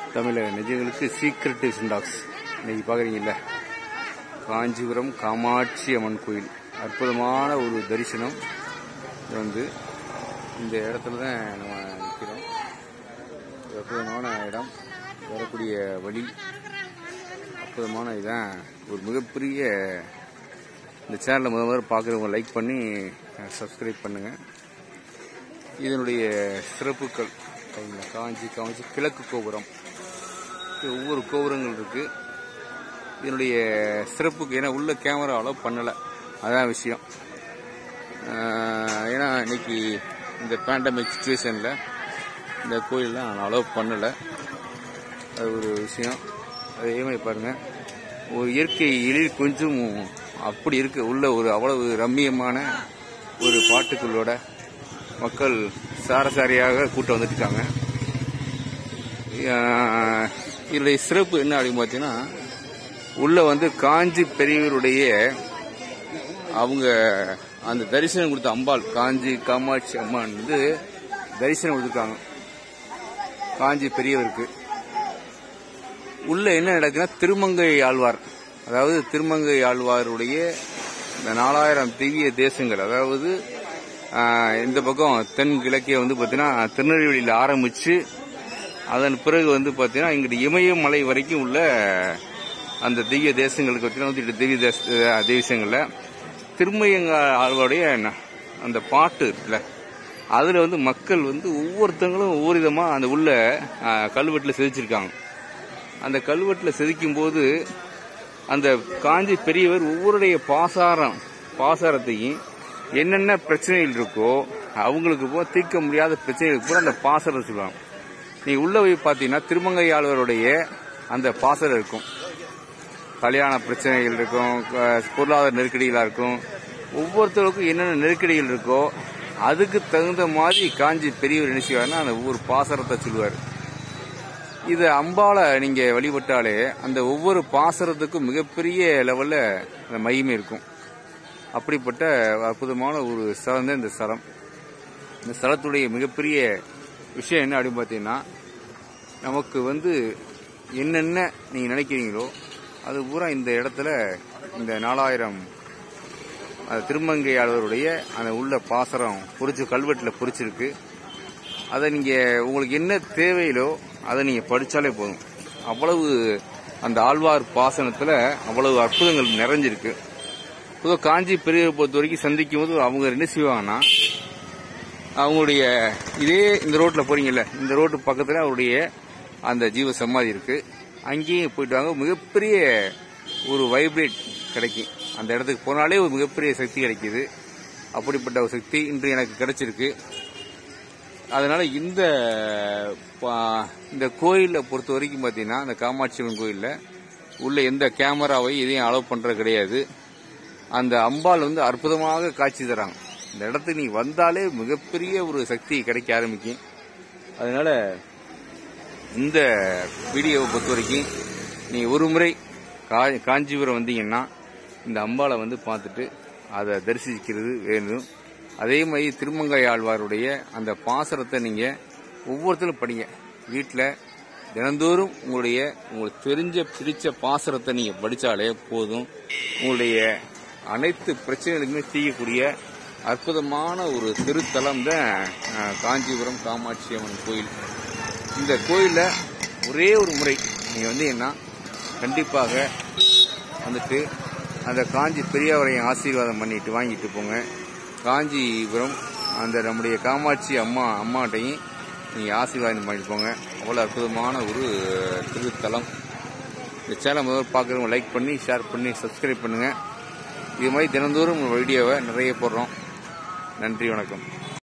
தமிழக நிஜங்களுக்கு secret tax இன்னைக்கு பார்க்குறீங்கல்ல காஞ்சிபுரம் காமாட்சி அம்மன் கோயில் அற்புதமான ஒரு தரிசனம் இது வந்து இந்த இடத்துல தான் நம்ம நிற்கிறோம் இது அற்புதமான இடம் வரக்கூடிய வழி அற்புதமான இதான் ஒரு மிகப்பெரிய இந்த சேனலை முதல் முதல்ல பார்க்குறவங்க லைக் பண்ணி சப்ஸ்கிரைப் பண்ணுங்கள் இதனுடைய சிறப்புகள் சரிங்களா காஞ்சி காஞ்சி கிழக்கு கோபுரம் இது ஒவ்வொரு கோபுரங்கள் இருக்கு இதனுடைய சிறப்புக்கு ஏன்னா உள்ள கேமரா அலோவ் பண்ணலை அதான் விஷயம் ஆஹ் ஏன்னா இன்னைக்கு இந்த பேண்டமிக் சுச்சுவேஷனில் இந்த கோயிலெலாம் நான் அலோவ் பண்ணலை அது ஒரு விஷயம் அதே மாதிரி பாருங்கள் ஒரு இயற்கை எழில் கொஞ்சம் அப்படி இருக்கு உள்ள ஒரு அவ்வளவு ரம்மியமான ஒரு பாட்டுக்களோட மக்கள் சாரசாரியாக கூட்டம் வந்துட்டு இருக்காங்க ஆஹ் இதனுடைய சிறப்பு என்ன அப்படின்னு பார்த்தீங்கன்னா உள்ள வந்து காஞ்சி பெரியவருடைய அவங்க அந்த தரிசனம் கொடுத்த அம்பாள் காஞ்சி காமாட்சி அம்மான் வந்து தரிசனம் கொடுத்துருக்காங்க காஞ்சி பெரியவருக்கு உள்ள என்ன நடக்குன்னா திருமங்கை ஆழ்வார் அதாவது திருமங்கை ஆழ்வாருடைய இந்த நாலாயிரம் திவ்ய தேசங்கள் அதாவது ஆஹ், இந்த பக்கம் தென் கிழக்கே வந்து பார்த்தீங்கன்னா திருநெல்வேலியில் ஆரம்பிச்சு அதன் பிறகு வந்து பார்த்தீங்கன்னா இங்கிட்டு இமயமலை வரைக்கும் உள்ள அந்த திவ்ய தேசங்களுக்கு பார்த்தீங்கன்னா நூற்றி எட்டு திவ்ய தேச அஹ், தேசங்களில் திருமயங்க ஆழ்வாருடைய ந- அந்த பாட்டு இருக்குல்ல அதில் வந்து மக்கள் வந்து ஒவ்வொருத்தங்களும் ஒவ்வொரு விதமாக அந்த உள்ள கல்வெட்டில் செதுச்சிருக்காங்க அந்த கல்வெட்டில் செதுக்கும் போது அந்த காஞ்சி பெரியவர் ஒவ்வொருடைய பாசாரம் பாசாரத்தையும் என்னென்ன பிரச்சனைகள் இருக்கோ அவங்களுக்கு போ தீர்க்க முடியாத பிரச்சனைகளுக்கு கூட அந்த பாசரம் சொல்லுவாங்க நீ உள்ள போய் பார்த்தீங்கன்னா திருமங்கை ஆழ்வாருடைய அந்த பாசரம் இருக்கும் கல்யாண பிரச்சனைகள் இருக்கும் க- பொருளாதார நெருக்கடிகளாக இருக்கும் ஒவ்வொருத்தருக்கும் என்னென்ன நெருக்கடிகள் இருக்கோ அதுக்கு தகுந்த மாதிரி காஞ்சி பெரியவர் என்ன செய்வார்னா அந்த ஒவ்வொரு பாசரத்தை சொல்லுவார் இது அம்பால நீங்க வழிபட்டாலே அந்த ஒவ்வொரு பாசரத்துக்கும் மிகப்பெரிய லெவல்ல அந்த மகிமை இருக்கும் அப்படிப்பட்ட அற்புதமான ஒரு ஸ்தலம் தான் இந்த ஸ்தலம் இந்த ஸ்தலத்துடைய மிகப்பெரிய விஷயம் என்ன அப்படின்னு பார்த்தீங்கன்னா நமக்கு வந்து என்னென்ன நீங்க நினைக்கிறீங்களோ அது பூரா இந்த இடத்துல இந்த நாலாயிரம் அந்த திருமங்கையாளருடைய அந்த உள்ள பாசரம் பொறிச்சு கல்வெட்டில் பொறிச்சிருக்கு அதை நீங்க உங்களுக்கு என்ன தேவையிலோ அதை நீங்க படிச்சாலே போதும் அவ்வளவு அந்த ஆழ்வார் பாசனத்துல அவ்வளவு அற்புதங்கள் நிறைஞ்சிருக்கு பொதுவாக காஞ்சி பெரியவரை பொறுத்த வரைக்கும் சந்திக்கும் போது அவங்க என்ன செய்வாங்கன்னா அவங்களுடைய இதே இந்த ரோட்ல போறீங்கல்ல இந்த ரோட்டு பக்கத்துல அவருடைய அந்த ஜீவ சமாதி இருக்கு அங்கேயும் போயிட்டு வாங்க மிகப்பெரிய ஒரு வைப்ரேட் கிடைக்கும் அந்த இடத்துக்கு போனாலே ஒரு மிகப்பெரிய சக்தி கிடைக்குது அப்படிப்பட்ட ஒரு சக்தி இன்று எனக்கு கிடைச்சிருக்கு அதனால இந்த பா- இந்த கோயிலை பொறுத்த வரைக்கும் பார்த்தீங்கன்னா இந்த காமாட்சி அம்மன் கோயிலில் உள்ள எந்த கேமராவை எதையும் அலோவ் பண்றது கிடையாது அந்த அம்பாள் வந்து அற்புதமாக காட்சி தராங்க இந்த இடத்துக்கு நீ வந்தாலே மிகப்பெரிய ஒரு சக்தி கிடைக்க ஆரம்பிக்கும் அதனால இந்த வீடியோவை பொறுத்த வரைக்கும் நீ ஒரு முறை கா- காஞ்சிபுரம் வந்தீங்கன்னா இந்த அம்பாளை வந்து பார்த்துட்டு அதை தரிசிக்கிறது வேணும் அதே மாதிரி திருமங்கை ஆழ்வாருடைய அந்த பாசரத்தை நீங்க ஒவ்வொருத்தரும் படிங்க வீட்டில் தினந்தோறும் உங்களுடைய உங்களுக்கு தெரிஞ்ச பிடிச்ச பாசரத்தை நீங்க படிச்சாலே போதும் உங்களுடைய அனைத்து பிரச்சனைகளுக்குமே தீயக்கூடிய அற்புதமான ஒரு திருத்தலம் தான் அஹ், காஞ்சிபுரம் காமாட்சி அம்மன் கோயில் இந்த கோயில்ல ஒரே ஒரு முறை நீங்க வந்தீங்கன்னா கண்டிப்பாக வந்துட்டு அந்த காஞ்சி பெரியவரையும் ஆசீர்வாதம் பண்ணிட்டு வாங்கிட்டு போங்க காஞ்சிபுரம் அந்த நம்முடைய காமாட்சி அம்மா அம்மாட்டையும் நீங்க ஆசீர்வாதம் பண்ணிட்டு போங்க அவ்வளவு அற்புதமான ஒரு திருத்தலம் இந்த சேனல் முதல்ல பார்க்குறவங்க லைக் பண்ணி ஷேர் பண்ணி சப்ஸ்கிரைப் பண்ணுங்க இது மாதிரி தினந்தோறும் வீடியோவை நிறைய போடுறோம் நன்றி வணக்கம்